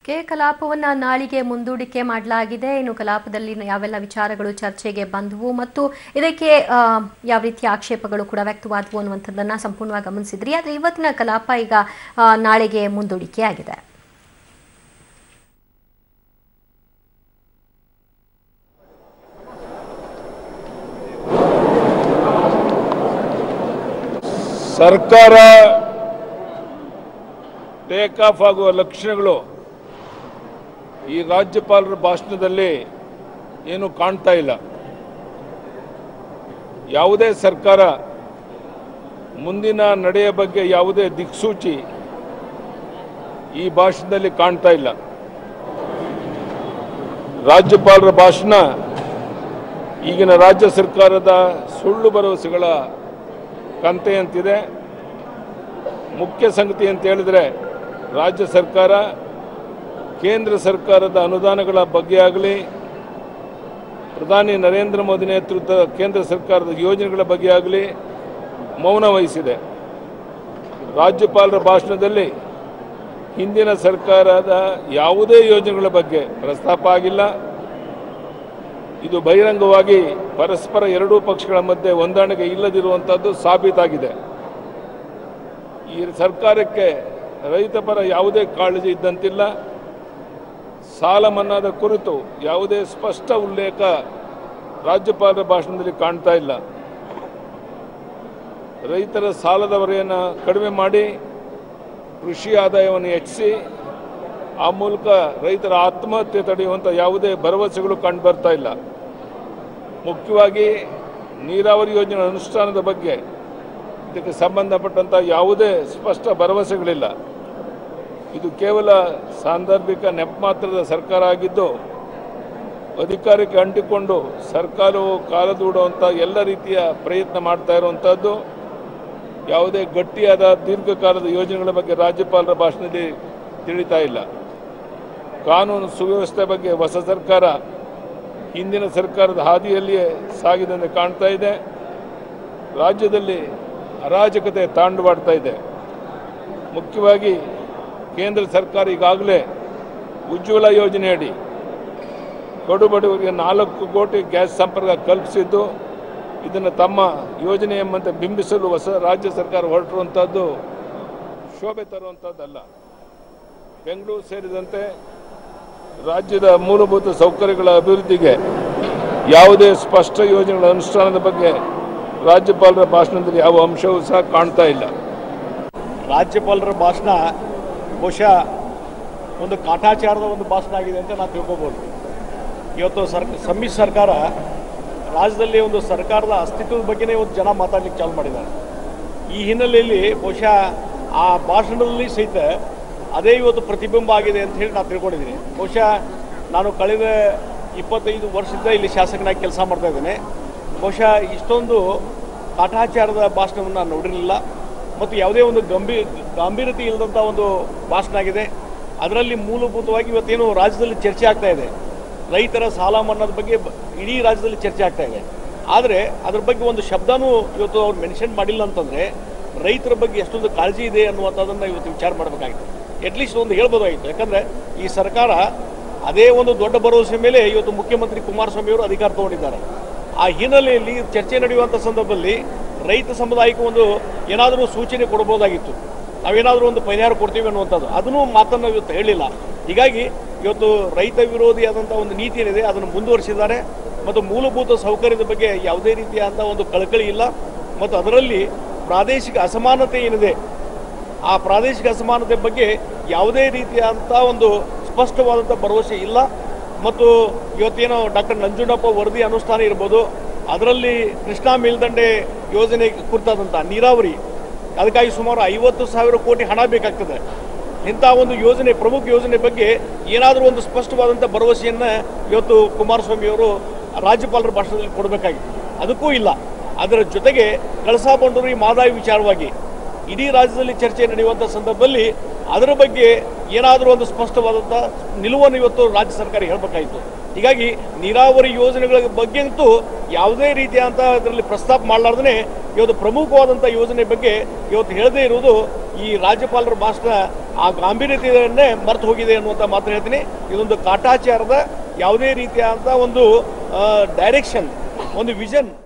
K ಕಲಾಪವನ್ನ ನಾಳಿಗೆ ಮುಂದೂಡಿಕೆ ಮಾಡಲಾಗಿದೆ ಇನ್ನು ಕಲಾಪದಲ್ಲಿ ಯಾವೆಲ್ಲ ವಿಚಾರಗಳು ಚರ್ಚೆಗೆ ಬಂದವು ಮತ್ತು ಇದಕ್ಕೆ ಆ, ಯಾವ ರೀತಿಯ ಆಕ್ಷೇಪಗಳು ಕೂಡ ವ್ಯಕ್ತವಾದವು ಅನ್ನುವಂಥದ್ದನ್ನ ಸಂಪೂರ್ಣವಾಗಿ ಗಮನಿಸಿದ್ರಿ ಆದರೆ ಇವತ್ತಿನ ಕಲಾಪ ಈಗ ಆ, ನಾಳೆಗೆ ಮುಂದೂಡಿಕೆ ಆಗಿದೆ ಸರ್ಕಾರ ಟೇಕ್ ಆಫ್ ಆಗುವ ಲಕ್ಷಣಗಳು ಈ ರಾಜ್ಯಪಾಲರ ಭಾಷಣದಲ್ಲಿ ಏನು ಕಾಣ್ತಾ ಇಲ್ಲ ಯಾವುದೇ ಸರ್ಕಾರ ಮುಂದಿನ ನಡೆಯ ಬಗ್ಗೆ ಯಾವುದೇ ದಿಕ್ಸೂಚಿ ಈ ಭಾಷಣದಲ್ಲಿ ಕಾಣ್ತಾ ಇಲ್ಲ ರಾಜ್ಯಪಾಲರ ಭಾಷಣ ಈಗಿನ ರಾಜ್ಯ ಸರ್ಕಾರದ ಸುಳ್ಳು ಭರವಸೆಗಳ ಕಂತೆಯಂತಿದೆ ಮುಖ್ಯ ಸಂಗತಿ ಅಂತ ಹೇಳಿದ್ರೆ ರಾಜ್ಯ ಸರ್ಕಾರ ಕೇಂದ್ರ ಸರ್ಕಾರದ ಅನುದಾನಗಳ ಬಗ್ಗೆ ಆಗಲಿ ಪ್ರಧಾನಿ ನರೇಂದ್ರ ಮೋದಿ ನೇತೃತ್ವದ ಕೇಂದ್ರ ಸರ್ಕಾರದ ಯೋಜನೆಗಳ ಬಗ್ಗೆ ಆಗಲಿ ಮೌನ ವಹಿಸಿದೆ ರಾಜ್ಯಪಾಲರ ಭಾಷಣದಲ್ಲಿ ಹಿಂದಿನ ಸರ್ಕಾರದ ಯಾವುದೇ ಯೋಜನೆಗಳ ಬಗ್ಗೆ ಪ್ರಸ್ತಾಪ ಆಗಿಲ್ಲ ಇದು ಬಹಿರಂಗವಾಗಿ ಪರಸ್ಪರ ಎರಡೂ ಪಕ್ಷಗಳ ಮಧ್ಯೆ ಹೊಂದಾಣಿಕೆ ಇಲ್ಲದಿರುವಂಥದ್ದು ಸಾಬೀತಾಗಿದೆ ಈ ಸರ್ಕಾರಕ್ಕೆ ರೈತ ಪರ ಯಾವುದೇ ಕಾಳಜಿ ಇದ್ದಂತಿಲ್ಲ ಸಾಲ ಮನ್ನಾದ ಕುರಿತು ಯಾವುದೇ ಸ್ಪಷ್ಟ ಉಲ್ಲೇಖ ರಾಜ್ಯಪಾಲರ ಭಾಷಣದಲ್ಲಿ ಕಾಣ್ತಾ ಇಲ್ಲ ರೈತರ ಸಾಲದ ಹೊರೆಯನ್ನು ಕಡಿಮೆ ಮಾಡಿ ಕೃಷಿ ಆದಾಯವನ್ನು ಹೆಚ್ಚಿಸಿ ಆ ಮೂಲಕ ರೈತರ ಆತ್ಮಹತ್ಯೆ ತಡೆಯುವಂಥ ಯಾವುದೇ ಭರವಸೆಗಳು ಕಂಡು ಬರ್ತಾ ಇಲ್ಲ ಮುಖ್ಯವಾಗಿ ನೀರಾವರಿ ಯೋಜನೆ ಅನುಷ್ಠಾನದ ಬಗ್ಗೆ ಇದಕ್ಕೆ ಸಂಬಂಧಪಟ್ಟಂಥ ಯಾವುದೇ ಸ್ಪಷ್ಟ ಭರವಸೆಗಳಿಲ್ಲ ಇದು ಕೇವಲ ಸಾಂದರ್ಭಿಕ ನೆಪ ಮಾತ್ರದ ಸರ್ಕಾರ ಆಗಿದ್ದು ಅಧಿಕಾರಕ್ಕೆ ಅಂಟಿಕೊಂಡು ಸರ್ಕಾರವು ಕಾಲದೂಡುವಂಥ ಎಲ್ಲ ರೀತಿಯ ಪ್ರಯತ್ನ ಮಾಡ್ತಾ ಇರುವಂಥದ್ದು ಯಾವುದೇ ಗಟ್ಟಿಯಾದ ದೀರ್ಘಕಾಲದ ಯೋಜನೆಗಳ ಬಗ್ಗೆ ರಾಜ್ಯಪಾಲರ ಭಾಷಣದಲ್ಲಿ ತಿಳಿತಾ ಇಲ್ಲ ಕಾನೂನು ಸುವ್ಯವಸ್ಥೆ ಬಗ್ಗೆ ಹೊಸ ಸರ್ಕಾರ ಹಿಂದಿನ ಸರ್ಕಾರದ ಹಾದಿಯಲ್ಲಿಯೇ ಸಾಗಿದಂತೆ ಕಾಣ್ತಾ ಇದೆ ರಾಜ್ಯದಲ್ಲಿ ಅರಾಜಕತೆ ತಾಂಡವಾಡ್ತಾ ಇದೆ ಮುಖ್ಯವಾಗಿ ಕೇಂದ್ರ ಸರ್ಕಾರ ಈಗಾಗಲೇ ಉಜ್ವಲ ಯೋಜನೆಯಡಿ ಕಡು ಬಡವರಿಗೆ ನಾಲ್ಕು ಕೋಟಿ ಗ್ಯಾಸ್ ಸಂಪರ್ಕ ಕಲ್ಪಿಸಿದ್ದು ಇದನ್ನು ತಮ್ಮ ಯೋಜನೆ ಎಂಬಂತೆ ಬಿಂಬಿಸಲು ಹೊಸ ರಾಜ್ಯ ಸರ್ಕಾರ ಹೊರಟಿರುವಂಥದ್ದು ಶೋಭೆ ತರುವಂಥದ್ದಲ್ಲ ಬೆಂಗಳೂರು ಸೇರಿದಂತೆ ರಾಜ್ಯದ ಮೂಲಭೂತ ಸೌಕರ್ಯಗಳ ಅಭಿವೃದ್ಧಿಗೆ ಯಾವುದೇ ಸ್ಪಷ್ಟ ಯೋಜನೆಗಳ ಅನುಷ್ಠಾನದ ಬಗ್ಗೆ ರಾಜ್ಯಪಾಲರ ಭಾಷಣದಲ್ಲಿ ಯಾವ ಅಂಶವೂ ಸಹ ಕಾಣ್ತಾ ಇಲ್ಲ ರಾಜ್ಯಪಾಲರ ಭಾಷಣ ಬಹುಶಃ ಒಂದು ಕಾಟಾಚಾರದ ಒಂದು ಭಾಷಣ ಆಗಿದೆ ಅಂತ ನಾವು ತಿಳ್ಕೊಬೋದು ಇವತ್ತು ಸರ್ ಸಮ್ಮಿಶ್ರ ಸರ್ಕಾರ ರಾಜ್ಯದಲ್ಲಿ ಒಂದು ಸರ್ಕಾರದ ಅಸ್ತಿತ್ವದ ಬಗ್ಗೆನೇ ಇವತ್ತು ಜನ ಮಾತಾಡ್ಲಿಕ್ಕೆ ಚಾಲು ಮಾಡಿದ್ದಾರೆ ಈ ಹಿನ್ನೆಲೆಯಲ್ಲಿ ಬಹುಶಃ ಆ ಭಾಷಣದಲ್ಲಿ ಸಹಿತ ಅದೇ ಇವತ್ತು ಪ್ರತಿಬಿಂಬ ಆಗಿದೆ ಅಂತ ಹೇಳಿ ನಾನು ತಿಳ್ಕೊಂಡಿದ್ದೀನಿ ಬಹುಶಃ ನಾನು ಕಳೆದ ಇಪ್ಪತ್ತೈದು ವರ್ಷದಿಂದ ಇಲ್ಲಿ ಶಾಸಕನಾಗಿ ಕೆಲಸ ಮಾಡ್ತಾ ಇದ್ದೇನೆ ಬಹುಶಃ ಇಷ್ಟೊಂದು ಕಾಟಾಚಾರದ ಭಾಷಣವನ್ನು ನಾನು ನೋಡಿರಲಿಲ್ಲ ಮತ್ತು ಯಾವುದೇ ಒಂದು ಗಂಭೀರ ಗಾಂಭೀರ್ಯತೆ ಇಲ್ಲದಂಥ ಒಂದು ಭಾಷಣ ಆಗಿದೆ ಅದರಲ್ಲಿ ಮೂಲಭೂತವಾಗಿ ಇವತ್ತೇನು ರಾಜ್ಯದಲ್ಲಿ ಚರ್ಚೆ ಆಗ್ತಾ ಇದೆ ರೈತರ ಸಾಲ ಮನ್ನಾದ ಬಗ್ಗೆ ಬ- ಇಡೀ ರಾಜ್ಯದಲ್ಲಿ ಚರ್ಚೆ ಆಗ್ತಾ ಇದೆ ಆದರೆ ಅದ್ರ ಬಗ್ಗೆ ಒಂದು ಶಬ್ದನೂ ಇವತ್ತು ಅವ್ರು ಮೆನ್ಷನ್ ಮಾಡಿಲ್ಲ ಅಂತಂದರೆ ರೈತರ ಬಗ್ಗೆ ಎಷ್ಟೊಂದು ಕಾಳಜಿ ಇದೆ ಅನ್ನುವಂಥದ್ದನ್ನು ಇವತ್ತು ವಿಚಾರ ಮಾಡಬೇಕಾಗಿತ್ತು ಅಟ್ಲೀಸ್ಟ್ ಒಂದು ಹೇಳ್ಬೋದಾಗಿತ್ತು ಯಾಕಂದರೆ ಈ ಸರ್ಕಾರ ಅದೇ ಒಂದು ದೊಡ್ಡ ಭರವಸೆ ಮೇಲೆ ಇವತ್ತು ಮುಖ್ಯಮಂತ್ರಿ ಕುಮಾರಸ್ವಾಮಿ ಅವರು ಅಧಿಕಾರ ತಗೊಂಡಿದ್ದಾರೆ ಆ ಹಿನ್ನೆಲೆಯಲ್ಲಿ ಚರ್ಚೆ ನಡೆಯುವಂಥ ಸಂದರ್ಭದಲ್ಲಿ ರೈತ ಸಮುದಾಯಕ್ಕೆ ಒಂದು ಏನಾದರೂ ಸೂಚನೆ ಕೊಡ್ಬೋದಾಗಿತ್ತು ನಾವೇನಾದರೂ ಒಂದು ಪರಿಹಾರ ಕೊಡ್ತೀವಿ ಅನ್ನುವಂಥದ್ದು ಅದನ್ನು ಮಾತನ್ನು ಇವತ್ತು ಹೇಳಿಲ್ಲ ಹೀಗಾಗಿ ಇವತ್ತು ರೈತ ವಿರೋಧಿಯಾದಂಥ ಒಂದು ನೀತಿ ಏನಿದೆ ಅದನ್ನು ಮುಂದುವರಿಸಿದ್ದಾರೆ ಮತ್ತು ಮೂಲಭೂತ ಸೌಕರ್ಯದ ಬಗ್ಗೆ ಯಾವುದೇ ರೀತಿಯಾದಂಥ ಒಂದು ಕಳಕಳಿ ಇಲ್ಲ ಮತ್ತು ಅದರಲ್ಲಿ ಪ್ರಾದೇಶಿಕ ಅಸಮಾನತೆ ಏನಿದೆ ಆ ಪ್ರಾದೇಶಿಕ ಅಸಮಾನತೆ ಬಗ್ಗೆ ಯಾವುದೇ ರೀತಿಯಾದಂಥ ಒಂದು ಸ್ಪಷ್ಟವಾದಂಥ ಭರವಸೆ ಇಲ್ಲ ಮತ್ತು ಇವತ್ತೇನೋ ಡಾಕ್ಟರ್ ನಂಜುಂಡಪ್ಪ ವರದಿ ಅನುಷ್ಠಾನ ಇರ್ಬೋದು ಅದರಲ್ಲಿ ಕೃಷ್ಣಾ ಮೇಲ್ದಂಡೆ ಯೋಜನೆ ಕುರಿತಾದಂಥ ನೀರಾವರಿ ಅದಕ್ಕಾಗಿ ಸುಮಾರು ಐವತ್ತು ಸಾವಿರ ಕೋಟಿ ಹಣ ಬೇಕಾಗ್ತದೆ ಇಂಥ ಒಂದು ಯೋಜನೆ ಪ್ರಮುಖ ಯೋಜನೆ ಬಗ್ಗೆ ಏನಾದರೂ ಒಂದು ಸ್ಪಷ್ಟವಾದಂಥ ಭರವಸೆಯನ್ನು ಇವತ್ತು ಕುಮಾರಸ್ವಾಮಿಯವರು ರಾಜ್ಯಪಾಲರ ಭಾಷಣದಲ್ಲಿ ಕೊಡಬೇಕಾಗಿತ್ತು ಅದಕ್ಕೂ ಇಲ್ಲ ಅದರ ಜೊತೆಗೆ ಕಳಸಾ ಬಂಡೂರಿ ಮಾದಾಯಿ ವಿಚಾರವಾಗಿ ಇಡೀ ರಾಜ್ಯದಲ್ಲಿ ಚರ್ಚೆ ನಡೆಯುವಂಥ ಸಂದರ್ಭದಲ್ಲಿ ಅದರ ಬಗ್ಗೆ ಏನಾದರೂ ಒಂದು ಸ್ಪಷ್ಟವಾದಂಥ ನಿಲುವನ್ನು ಇವತ್ತು ರಾಜ್ಯ ಸರ್ಕಾರ ಹೇಳಬೇಕಾಯಿತು ಹೀಗಾಗಿ ನೀರಾವರಿ ಯೋಜನೆಗಳ ಬಗ್ಗೆ ಅಂತೂ ಯಾವುದೇ ರೀತಿಯಾದಂಥ ಇದರಲ್ಲಿ ಪ್ರಸ್ತಾಪ ಮಾಡಲಾರ್ದೇ ಇವತ್ತು ಪ್ರಮುಖವಾದಂಥ ಯೋಜನೆ ಬಗ್ಗೆ ಇವತ್ತು ಹೇಳದೇ ಇರುವುದು ಈ ರಾಜ್ಯಪಾಲರ ಭಾಷಣ ಆ ಗಾಂಭೀರ್ಯತೆಯನ್ನೇ ಮರೆತು ಹೋಗಿದೆ ಅನ್ನುವಂಥ ಮಾತನ್ನು ಹೇಳ್ತೀನಿ ಇದೊಂದು ಕಾಟಾಚಾರದ ಯಾವುದೇ ರೀತಿಯಾದಂಥ ಒಂದು ಡೈರೆಕ್ಷನ್ ಒಂದು ವಿಷನ್